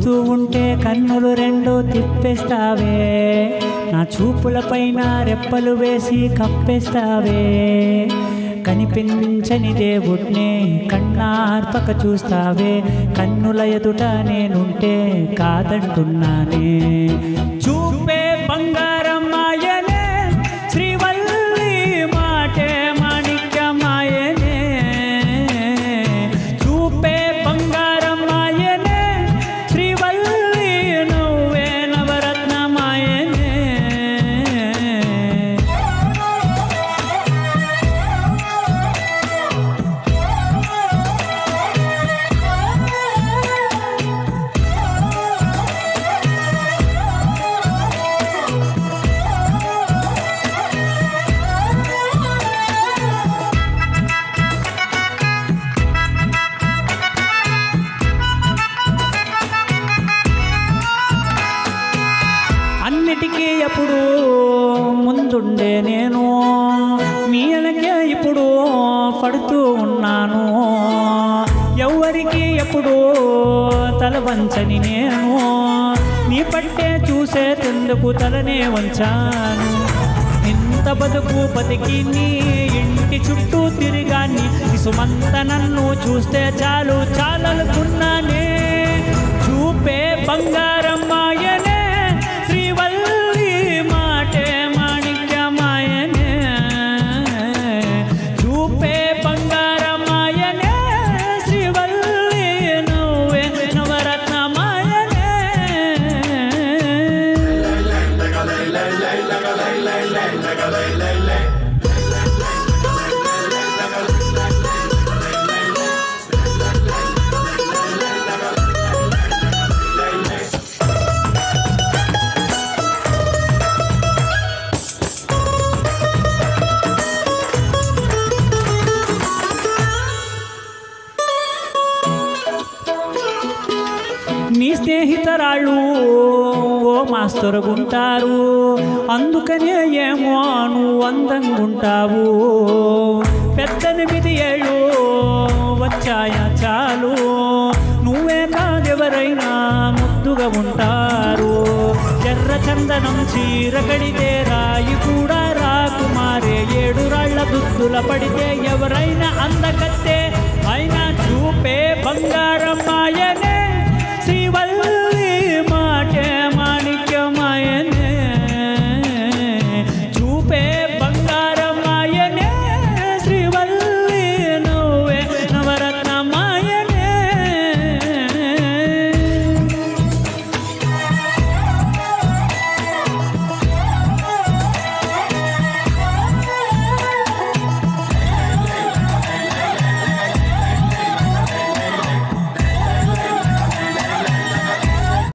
చూస్తూ ఉంటే కన్నులు రెండు తిప్పేస్తావే నా చూపులపైన రెప్పలు వేసి కప్పేస్తావే కనిపించని దేవుడినే కన్నార్పక చూస్తావే కన్నుల ఎదుట నేనుంటే కాదంటున్నానే చూపే బంగారమ్మాయనే శ్రీవల్లి మాటే మాణిక్యమాయనే చూపే బంగారమ్మాయనే శ్రీవల్లి నువ్వే నవరత్నమాయనే అన్నిటికీ ఎప్పుడు ముందుండే నేను మీ వెనకే ఇప్పుడు పడుతూ ఉన్నాను ఎవరికి ఎప్పుడు తల వంచని నేను నీ పట్టే చూసేందుకు తలనే వంచాను ఇంత బతుకు బతికి నీ ఇంటి చుట్టూ తిరిగాన్ని ఇసుమంత నన్ను చూస్తే చాలు చాలనుకున్నానే చూపే బంగారమ్మాయనే శ్రీవల్లి మాటే మాణిక్యమాయనే చూపే బంగారమాయనే శ్రీవల్లి నువ్వే నవరత్నమాయనే నీ స్నేహితరాళ్ళు ఓ మాస్తరుగుంటారు అందుకనే ఏమో నువ్వు అందంగుంటావు పెద్దెనిమిది ఏళ్ళు వచ్చాయా చాలు నువ్వే కాదెవరైనా ముద్దుగా ఉంటారు ఎర్ర చందనం చీర కడితే రాయి కూడా రాకుమారే ఏడు రాళ్ల దుద్దుల పడితే ఎవరైనా అందకత్తే అయినా చూపే బంగారం మాయనే